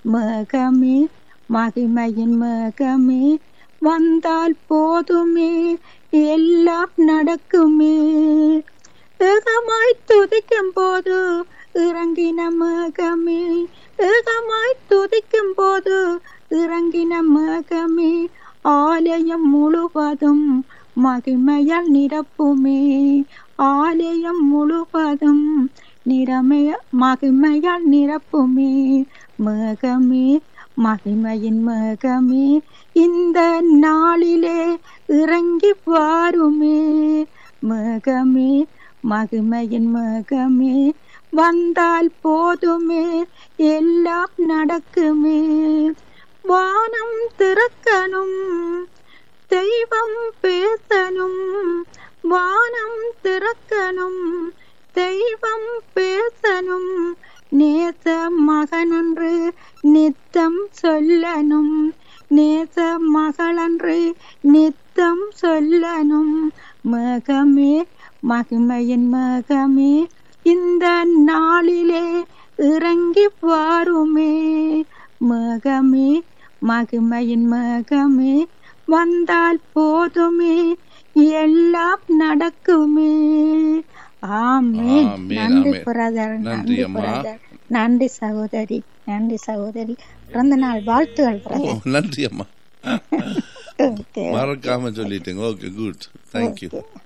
மேகமே மகிமையின் மேகமே வந்தால் போதுமே எல்லாம் நடக்குமே ஏகமாய் துதிக்கும் போது இறங்கின மேகமே ஏகமாய் துதிக்கும் போது இறங்கின மேகமே ஆலயம் முழுவதும் மகிமையால் நிரப்புமே ஆலயம் முழுவதும் நிறமைய மகிமையால் நிரப்புமே மேகமே மகிமையின் மேகமே இந்த நாளிலே இறங்கி வாருமே மேகமே மகிமையின் மேகமே வந்தால் போதுமே எல்லாம் நடக்குமே வானம் திறக்கணும் தெய்வம் பேசணும் வானம் திறக்கணும் தெய்வம் பேசணும் நேச மகனன்று நித்தம் சொல்லணும் நேச மகளன்று நித்தம் சொல்லணும் மேகமே மகிமையின் மேகமே இந்த நாளிலே இறங்கி வாருமே மேகமே மகிமையின் மேகமே வந்தால் போதுமே எல்லாம் நடக்குமே ஆமென் ஆமென், நன்றி ஆமென். பிரதர் நன்றி நன்றி அம்மா. பிரதர் நன்றி சகோதரி நன்றி சகோதரி பிறந்த நாள் வாழ்த்துகள் ஓ பிரதர் நன்றி அம்மா ஓகே மறக்காம சொல்லிட்டேங்க ஓகே குட் தேங்க்யூ ஓகே